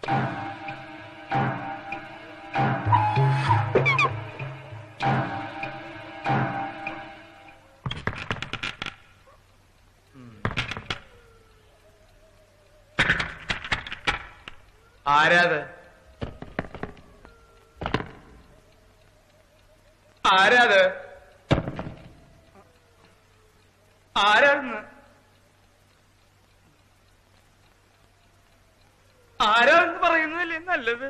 ആരാത് ആരാത് ആരാന്ന് ആരാന്ന് പറയുന്നതല്ലേ നല്ലത്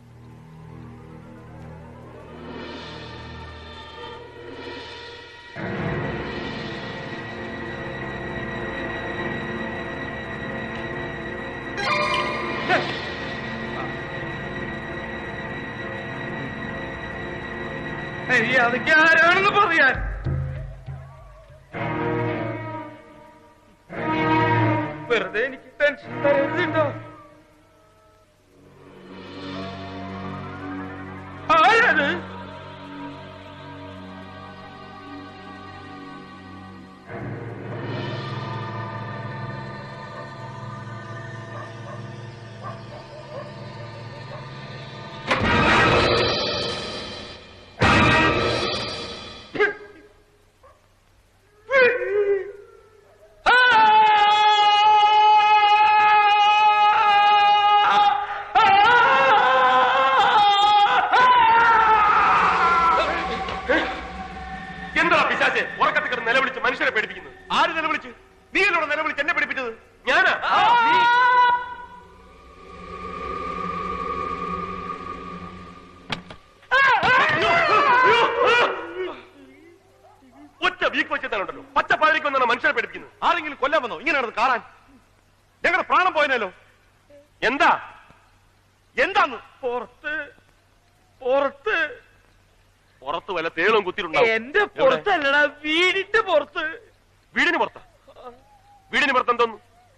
ഏയ്, അതൊക്കെ ആരാണെന്ന് പറയാൻ വെറുതെ എനിക്ക് ടെൻഷൻ തരരുതുണ്ടോ ആരത് എന്താ പിശാചെ ഉറക്കത്തിൽ കിടന്ന് നിലവിളിച്ച് മനുഷ്യരെ പേടിപ്പിക്കുന്നത് ആര് നിലവിളിച്ച് നീ എന്നോട് നിലവിളിച്ച് എന്നെ പേടിപ്പിച്ചത് ഞാനാ നീ ഒറ്റ വീക്ക് വെച്ചെത്താനുണ്ടല്ലോ പച്ച പാതിരിക്ക് വന്നാണ് മനുഷ്യരെ പേടിപ്പിക്കുന്നത് ആരെങ്കിലും കൊല്ലാൻ വന്നോ ഇങ്ങനെ നടന്ന് കാണാൻ ഞങ്ങളുടെ പ്രാണം പോയനല്ലോ എന്താ എന്താന്ന് പുറത്ത് പുറത്ത് പുറത്ത് വല്ല തേളും കുത്തിയിട്ടുണ്ടാവും എന്റെ പുറത്തല്ലടാ വീടിന്റെ പുറത്ത് വീടിന് പുറത്താ വീടിന് പുറത്ത് എന്തോന്നു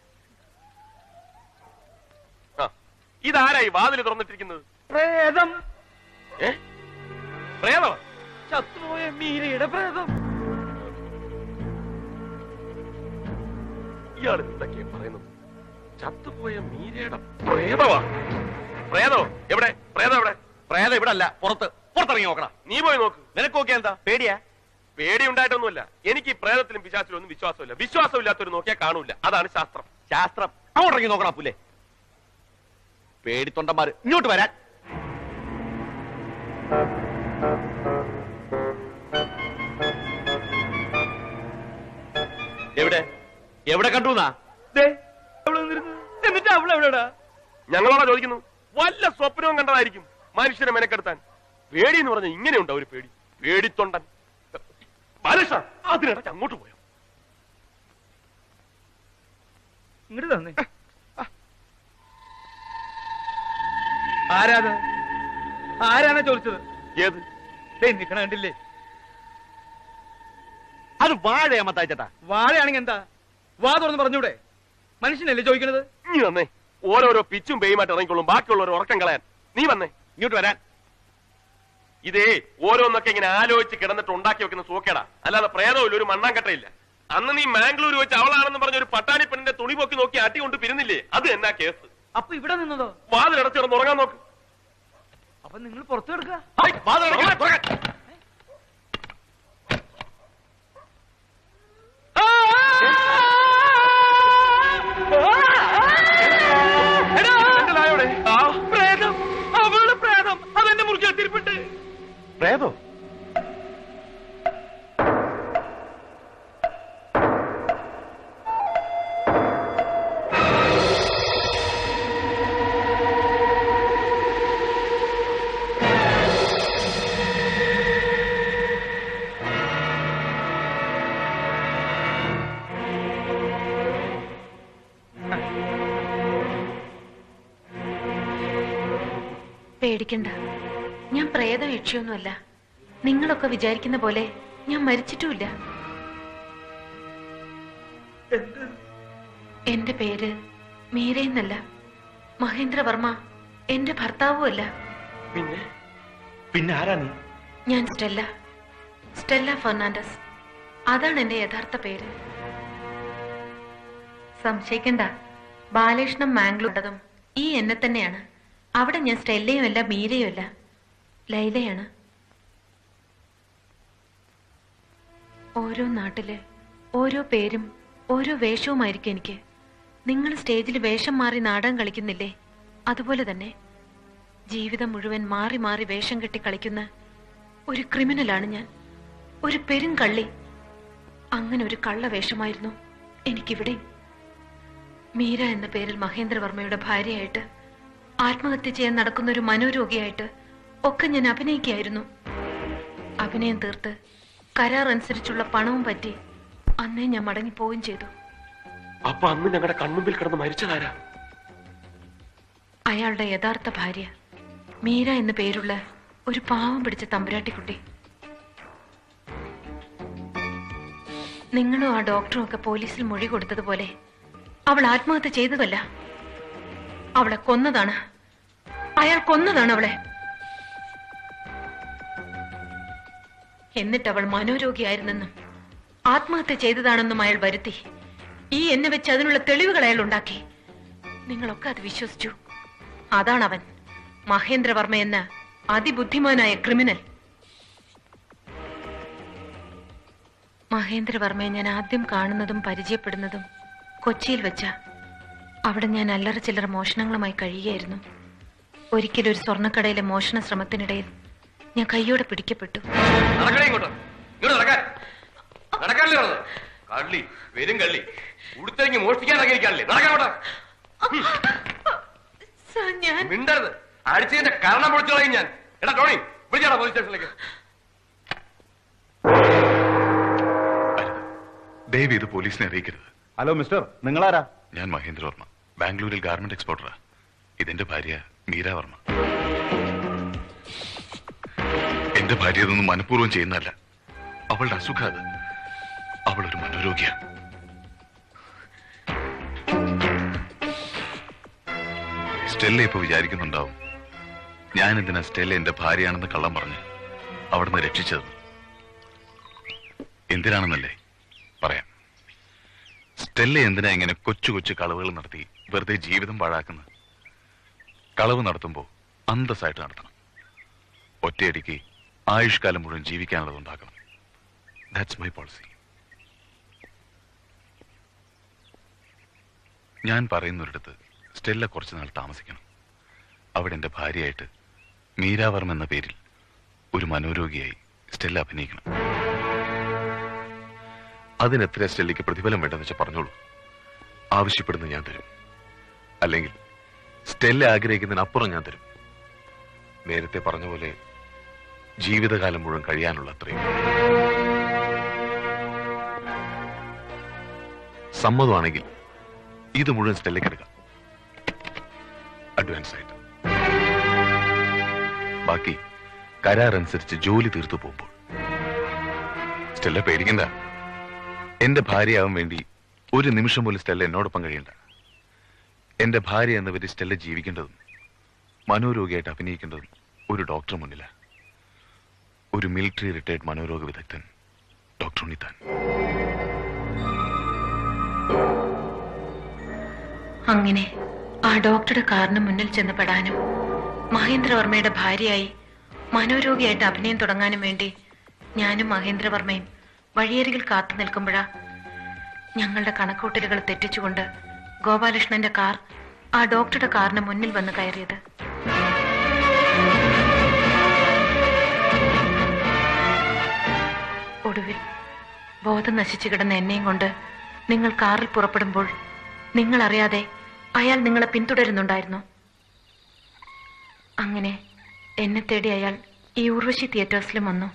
ആ ഇതാരായി വാതിൽ തുറന്നിട്ടിരിക്കുന്നത് പ്രേതം ഏ പ്രേതമാ ചത്തുപോയ മീരയുടെ പ്രേതം ഇയാൾ എന്തൊക്കെയാ പറയുന്നത് ചത്തുപോയ മീരയുടെ പ്രേതമാ പ്രേതോ എവിടെ പ്രേതം എവിടെ പ്രേതം ഇവിടെ അല്ല പുറത്ത് പുറത്തിറങ്ങി നോക്കണം നീ പോയി നോക്ക് നിനക്ക് നോക്കിയാ എന്താ പേടിയാ പേടി ഉണ്ടായിട്ടൊന്നുമില്ല എനിക്ക് ഈ പ്രേതത്തിലും പിശാച്ചിലും ഒന്നും വിശ്വാസമില്ല വിശ്വാസമില്ലാത്തൊരു നോക്കിയാൽ കാണൂല അതാണ് ശാസ്ത്രം ശാസ്ത്രം അങ്ങോട്ടിറങ്ങി നോക്കണം പുല്ലേ പേടിത്തൊണ്ടന്മാര് ഇങ്ങോട്ട് വരാൻ എവിടെ എവിടെ കണ്ടു എന്നാ ദേ, അവള് വന്നിരുന്നു. എന്നിട്ട് അവൾ എവിടെടാ ഞങ്ങളോടാ ചോദിക്കുന്നു വല്ല സ്വപ്നവും കണ്ടതായിരിക്കും മനുഷ്യനെ മെനക്കെടുത്താൻ പേടി എന്ന് പറഞ്ഞ ഇങ്ങനെയുണ്ടോ ഒരു പേടി പേടിത്തൊണ്ടൻ ബാലകൃഷ്ണ അതിനിടയ്ക്ക് അങ്ങോട്ട് പോയോ ഇങ്ങോട്ട് തന്നെ ആരാത് ആരാണ് ചോദിച്ചത് ഏത് ദേ നിക്കണ കണ്ടില്ലേ അത് വാഴയാ മത്തായിച്ചേട്ടാ വാഴയാണെങ്കി എന്താ വാ തുറന്ന് പറഞ്ഞൂടെ മനുഷ്യനല്ലേ ചോദിക്കണത് നീ വന്നേ ഓരോരോ പിച്ചും പേയുമായിട്ട് ഇറങ്ങിക്കൊള്ളും ബാക്കിയുള്ളവർ ഉറക്കം കളയാൻ നീ വന്നേ ഇങ്ങോട്ട് വരാൻ ഇതേ ഓരോന്നൊക്കെ ഇങ്ങനെ ആലോചിച്ച് കിടന്നിട്ട് ഉണ്ടാക്കി വെക്കുന്ന സൂക്കേടാ അല്ലാതെ പ്രേതമില്ല ഒരു മണ്ണാങ്കട്ടയില്ല അന്ന് നീ മാംഗ്ലൂർ വെച്ച് അവളാണെന്ന് പറഞ്ഞ ഒരു പട്ടാണി പെണ്ണിന്റെ തുണി പൊക്കി നോക്കി അട്ടി കൊണ്ട് പിരിന്നില്ലേ അത് എന്നാ കേസ് അപ്പൊ ഇവിടെ നിന്നതോ വാതിലടച്ച് കിടന്ന് ഉറങ്ങാൻ നോക്ക് അപ്പൊ നിങ്ങൾ പുറത്തു കിടക്കുക ഹൈ, വാതിലടയ്ക്ക്, തുറക്കാൻ. എന്താടായോടെ? ആ, പ്രേതം അവളുടെ പ്രേതം അതെന്നെ മുറിച്ച് തിരിപ്പിട്ട് പ്രേതോ പേടിക്കണ്ട ഞാൻ പ്രേതം യക്ഷിയൊന്നുമല്ല നിങ്ങളൊക്കെ വിചാരിക്കുന്ന പോലെ ഞാൻ മരിച്ചിട്ടുമില്ല എന്റെ പേര് മീരയെന്നല്ല മഹേന്ദ്രവർമ്മ എന്റെ ഭർത്താവുമല്ല പിന്നെ പിന്നെ ആരാ നീ ഞാൻ സ്റ്റെല്ല സ്റ്റെല്ല ഫെർണാണ്ടസ് അതാണ് എന്റെ യഥാർത്ഥ പേര് സംശയിക്കണ്ട ബാലകൃഷ്ണൻ മാംഗ്ലൂർണ്ടതും ഈ എന്നെ തന്നെയാണ് അവിടെ ഞാൻ സ്റ്റെല്ലയും അല്ല മീരയും അല്ല ലൈലയാണ് ഓരോ നാട്ടില് ഓരോ പേരും ഓരോ വേഷവുമായിരിക്കും എനിക്ക് നിങ്ങൾ സ്റ്റേജിൽ വേഷം മാറി നാടകം കളിക്കുന്നില്ലേ അതുപോലെ തന്നെ ജീവിതം മുഴുവൻ മാറി മാറി വേഷം കെട്ടി കളിക്കുന്ന ഒരു ക്രിമിനലാണ് ഞാൻ ഒരു പെരും കള്ളി അങ്ങനെ ഒരു കള്ള വേഷമായിരുന്നു എനിക്കിവിടെ മീര എന്ന പേരിൽ മഹേന്ദ്രവർമ്മയുടെ ഭാര്യയായിട്ട് ആത്മഹത്യ ചെയ്യാൻ നടക്കുന്ന ഒരു മനോരോഗിയായിട്ട് ഒക്കെ ഞാൻ അഭിനയിക്കുകയായിരുന്നു അഭിനയം തീർത്ത് കരാർ അനുസരിച്ചുള്ള പണവും പറ്റി അന്നേ ഞാൻ മടങ്ങിപ്പോവുകയും ചെയ്തു അപ്പൊ അന്ന് ഞങ്ങളുടെ കൺമുമ്പിൽ കിടന്ന് മരിച്ചതാരാ അയാളുടെ യഥാർത്ഥ ഭാര്യ മീര എന്ന പേരുള്ള ഒരു പാവം പിടിച്ച തമ്പുരാട്ടിക്കുട്ടി നിങ്ങളും ആ ഡോക്ടറും ഒക്കെ പോലീസിൽ മൊഴി കൊടുത്തതുപോലെ അവൾ ആത്മഹത്യ ചെയ്തതല്ല അവളെ കൊന്നതാണ് അയാൾ കൊന്നതാണ് അവളെ എന്നിട്ട് അവൾ മനോരോഗിയായിരുന്നെന്നും ആത്മഹത്യ ചെയ്തതാണെന്നും അയാൾ വരുത്തി ഈ എന്നെ വെച്ച് അതിനുള്ള തെളിവുകൾ അയാൾ ഉണ്ടാക്കി നിങ്ങളൊക്കെ അത് വിശ്വസിച്ചു അതാണ് അവൻ മഹേന്ദ്രവർമ്മ എന്ന അതിബുദ്ധിമാനായ ക്രിമിനൽ മഹേന്ദ്രവർമ്മയെ ഞാൻ ആദ്യം കാണുന്നതും പരിചയപ്പെടുന്നതും കൊച്ചിയിൽ വെച്ച അവിടെ ഞാൻ അല്ലറ ചില്ലറ മോഷണങ്ങളുമായി കഴിയുകയായിരുന്നു ഒരിക്കലും ഒരു സ്വർണ്ണക്കടയിലെ മോഷണ ശ്രമത്തിനിടയിൽ ഞാൻ കൈയോടെ പിടിക്കപ്പെട്ടു നടക്കണേ ഇങ്ങോട്ട് ഇങ്ങോട്ട് നടക്കാൻ നടക്കാനല്ലേ പറഞ്ഞത് കള്ളി വരും കള്ളി ഉടുത്തെങ്കിൽ മോഷ്ടിക്കാൻ ഇറങ്ങിയിരിക്കാനല്ലേ നടക്കാനോട്ടെ സാർ, ഞാൻ മിണ്ടരുത് അടിച്ചതിന്റെ കാരണം പൊളിച്ചു കളയും ഞാൻ എടാ ടോണി വിളിച്ചാടാ പോലീസ് സ്റ്റേഷനിലേക്ക് ദയവ് ഇത് പോലീസിനെ അറിയിക്കരുത് ഹലോ മിസ്റ്റർ നിങ്ങളാരാ ഞാൻ മഹേന്ദ്ര വർമ്മ ബാംഗ്ലൂരിൽ ഗാർമെന്റ് എക്സ്പോർട്ടറാ ഇതെന്റെ ഭാര്യ മീര വർമ്മ എന്റെ ഭാര്യ ഇതൊന്നും മനഃപൂർവ്വം ചെയ്യുന്നതല്ല അവളുടെ അസുഖം അത് അവൾ ഒരു മനോരോഗിയാ സ്റ്റെല്ല ഇപ്പൊ വിചാരിക്കുന്നുണ്ടാവും ഞാൻ എന്തിനാ സ്റ്റെല്ല എന്റെ ഭാര്യയാണെന്ന് കള്ളം പറഞ്ഞ് അവിടുന്ന് രക്ഷിച്ചത് എന്തിനാണെന്നല്ലേ പറയാം സ്റ്റെല്ല എന്തിനാ ഇങ്ങനെ കൊച്ചു കൊച്ചു കളവുകൾ നടത്തി വെറുതെ ജീവിതം പാഴാക്കുന്നത് കളവ് നടത്തുമ്പോൾ അന്തസ്സായിട്ട് നടത്തണം ഒറ്റയടിക്ക് ആയുഷ്കാലം മുഴുവൻ ജീവിക്കാനുള്ളത് ഉണ്ടാക്കണം ദാറ്റ്സ് മൈ പോളിസി ഞാൻ പറയുന്നൊരിടത്ത് സ്റ്റെല്ല കുറച്ചു നാൾ താമസിക്കണം അവിടെ എൻ്റെ ഭാര്യയായിട്ട് മീരാവർമ്മ എന്ന പേരിൽ ഒരു മനോരോഗിയായി സ്റ്റെല്ല അഭിനയിക്കണം അതിനെത്ര സ്റ്റെല്ലിക്ക് പ്രതിഫലം വേണ്ടെന്ന് വെച്ചാൽ പറഞ്ഞോളൂ ആവശ്യപ്പെടുന്നത് ഞാൻ തരും അല്ലെങ്കിൽ സ്റ്റെല്ല ആഗ്രഹിക്കുന്നതിനപ്പുറം ഞാൻ തരും നേരത്തെ പറഞ്ഞ പോലെ ജീവിതകാലം മുഴുവൻ കഴിയാനുള്ള അത്രയും സമ്മതമാണെങ്കിൽ ഇത് മുഴുവൻ സ്റ്റെല്ലയ്ക്ക് എടുക്കാം അഡ്വാൻസ് ആയിട്ട് ബാക്കി കരാർ അനുസരിച്ച് ജോലി തീർത്തു പോകുമ്പോൾ സ്റ്റെല്ല പേടിക്കണ്ട എന്റെ ഭാര്യയാവാൻ വേണ്ടി ഒരു നിമിഷം പോലും സ്റ്റെല്ല എന്നോടൊപ്പം കഴിയണ്ട എന്റെ ഭാര്യ എന്ന പേര് സ്റ്റെല്ല ജീവിക്കേണ്ടതും മനോരോഗിയായിട്ട് അഭിനയിക്കേണ്ടതും ഒരു ഡോക്ടർ മുന്നില ഒരു മിലിറ്ററി റിട്ടയർഡ് മനോരോഗ വിദഗ്ധൻ ഡോക്ടർ ഉണ്ണിത്താൻ അങ്ങനെ ആ ഡോക്ടറുടെ കാറിന് മുന്നിൽ ചെന്ന് പെടാനും മഹേന്ദ്രവർമ്മയുടെ ഭാര്യയായി മനോരോഗിയായിട്ട് അഭിനയം തുടങ്ങാനും വേണ്ടി ഞാനും മഹേന്ദ്രവർമ്മയും വഴിയരികിൽ കാത്തു നിൽക്കുമ്പോഴാ ഞങ്ങളുടെ കണക്കൂട്ടലുകൾ തെറ്റിച്ചുകൊണ്ട് ഗോപാലകൃഷ്ണന്റെ കാർ ആ ഡോക്ടറുടെ കാറിന് മുന്നിൽ വന്ന് കയറിയത് ഒടുവിൽ ബോധം നശിച്ചു കിടന്ന എന്നെയും കൊണ്ട് നിങ്ങൾ കാറിൽ പുറപ്പെടുമ്പോൾ നിങ്ങൾ അറിയാതെ അയാൾ നിങ്ങളെ പിന്തുടരുന്നുണ്ടായിരുന്നു അങ്ങനെ എന്നെ തേടി അയാൾ ഈ ഉർവശി തിയേറ്റേഴ്സിലും വന്നു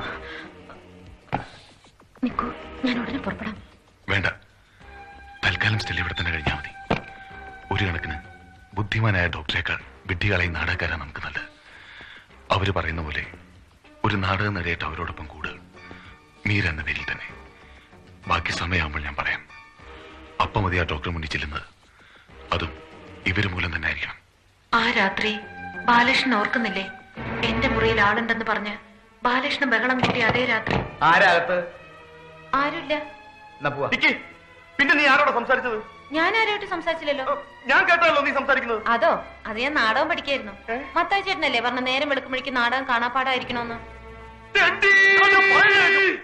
നിക്കൂ ഞാൻ ഉടനെ പുറപ്പെടാം വേണ്ട തൽക്കാലം സ്റ്റെല്ല ഇവിടെ തന്നെ കഴിഞ്ഞാൽ മതി ഒരു കണക്കിന് ബുദ്ധിമാനായ ഡോക്ടറേക്കാൾ വിഡ്ഢികളായി നാടകക്കാരാ നമുക്ക് നല്ലത് അവര് പറയുന്ന പോലെ ഒരു നാടക നടിയായിട്ട് അവരോടൊപ്പം കൂടുക മീര എന്ന പേരിൽ തന്നെ ബാക്കി സമയമാകുമ്പോൾ ഞാൻ പറയാം അപ്പം മതി ആ ഡോക്ടർ മുന്നിൽ ചെല്ലുന്നത് അതും ഇവര് മൂലം തന്നെ ആയിരിക്കണം ആ രാത്രി ബാലകൃഷ്ണൻ ഓർക്കുന്നില്ലേ എന്റെ മുറിയിൽ ആളുണ്ടെന്ന് പറഞ്ഞ് ബാലകൃഷ്ണൻ ബഹളം കൂട്ടി അതേ രാത്രി ആരാകത്ത് ആരുമില്ല എന്നാ പോവാ നിക്ക്. പിന്നെ നീ ആരോടാ സംസാരിച്ചത് ഞാൻ ആരുമായിട്ട് സംസാരിച്ചില്ലല്ലോ ഞാൻ കേട്ടല്ലോ നീ സംസാരിക്കുന്നത് അതോ അത് ഞാൻ നാടകം പഠിക്കായിരുന്നു മത്തായി ചേട്ടനല്ലേ പറഞ്ഞ നേരം വെളുക്കുമ്പോഴേക്ക് നാടകം കാണാപ്പാടായിരിക്കണോന്ന് തെണ്ടി! ഞാൻ പറയുന്നത് കേൾക്ക്.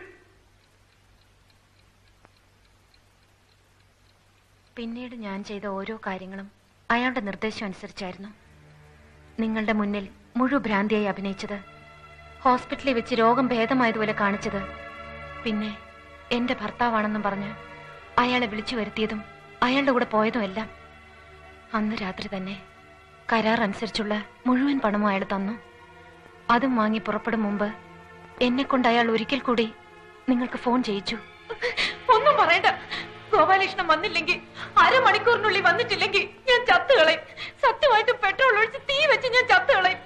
പിന്നീട് ഞാൻ ചെയ്ത ഓരോ കാര്യങ്ങളും അയാളുടെ നിർദ്ദേശം അനുസരിച്ചായിരുന്നു നിങ്ങളുടെ മുന്നിൽ മുഴുഭ്രാന്തിയായി അഭിനയിച്ചത് ഹോസ്പിറ്റലിൽ വെച്ച് രോഗം ഭേദമായതുപോലെ കാണിച്ചത് പിന്നെ എന്റെ ഭർത്താവാണെന്നും പറഞ്ഞ് അയാളെ വിളിച്ചു വരുത്തിയതും അയാളുടെ കൂടെ പോയതുമെല്ലാം അന്ന് രാത്രി തന്നെ കരാർ അനുസരിച്ചുള്ള മുഴുവൻ പണവും അയാൾ തന്നു അതും വാങ്ങി പുറപ്പെടും മുമ്പ് എന്നെ കൊണ്ട് അയാൾ ഒരിക്കൽ കൂടി നിങ്ങൾക്ക് ഫോൺ ചെയ്യിച്ചു ഒന്നും പറയണ്ട ഗോപാലകൃഷ്ണൻ വന്നില്ലെങ്കിൽ അരമണിക്കൂറിനുള്ളിൽ വന്നിട്ടില്ലെങ്കിൽ ഞാൻ ചത്തുകളയും സത്യമായിട്ട് പെട്രോൾ ഒഴിച്ച് തീ വെച്ച് ഞാൻ ചത്തുകളയും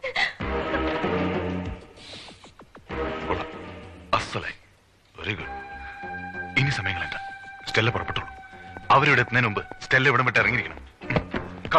കൊള്ളാം അസലായി വെരി ഗുഡ് ഇനി സമയങ്ങളെന്താ സ്റ്റെല്ല പുറപ്പെട്ടുള്ളൂ അവരിവിടെ എത്തുന്നതിന് മുമ്പ് സ്റ്റെല്ല ഇവിടെ വിട്ട് ഇറങ്ങിയിരിക്കണം കം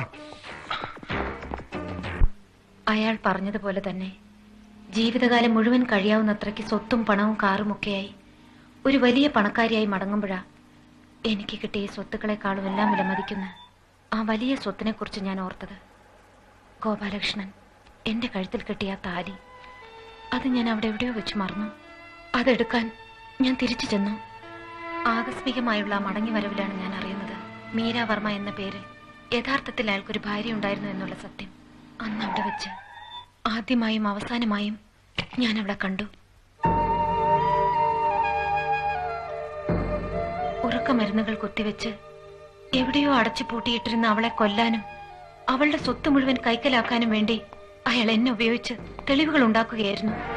അയാൾ പറഞ്ഞതുപോലെ തന്നെ ജീവിതകാലം മുഴുവൻ കഴിയാവുന്നത്രയ്ക്ക് സ്വത്തും പണവും കാറും ഒക്കെയായി ഒരു വലിയ പണക്കാരിയായി മടങ്ങുമ്പോഴാ എനിക്ക് കിട്ടിയ ഈ സ്വത്തുക്കളെക്കാളും എല്ലാം വിലമതിക്കുന്ന ആ വലിയ സ്വത്തിനെ കുറിച്ച് ഞാൻ ഓർത്തത് ഗോപാലകൃഷ്ണൻ എന്റെ കഴുത്തിൽ കെട്ടിയ ആ താലി അത് ഞാൻ അവിടെ എവിടെയോ വെച്ച് മറന്നു അതെടുക്കാൻ ഞാൻ തിരിച്ചു ചെന്നു ആകസ്മികമായുള്ള ആ മടങ്ങി വരവിലാണ് ഞാൻ അറിയുന്നത് മീര വർമ്മ എന്ന പേരിൽ യഥാർത്ഥത്തിൽ അയാൾക്കൊരു ഭാര്യ ഉണ്ടായിരുന്നു എന്നുള്ള സത്യം അന്ന് അവിടെ വെച്ച് ആദ്യമായും അവസാനമായും ഞാൻ അവളെ കണ്ടു ഉറക്കമരുന്നുകൾ കുത്തിവെച്ച് എവിടെയോ അടച്ചു പൂട്ടിയിട്ടിരുന്ന അവളെ കൊല്ലാനും അവളുടെ സ്വത്ത് മുഴുവൻ കൈക്കലാക്കാനും വേണ്ടി അയാൾ എന്നെ ഉപയോഗിച്ച് തെളിവുകൾ ഉണ്ടാക്കുകയായിരുന്നു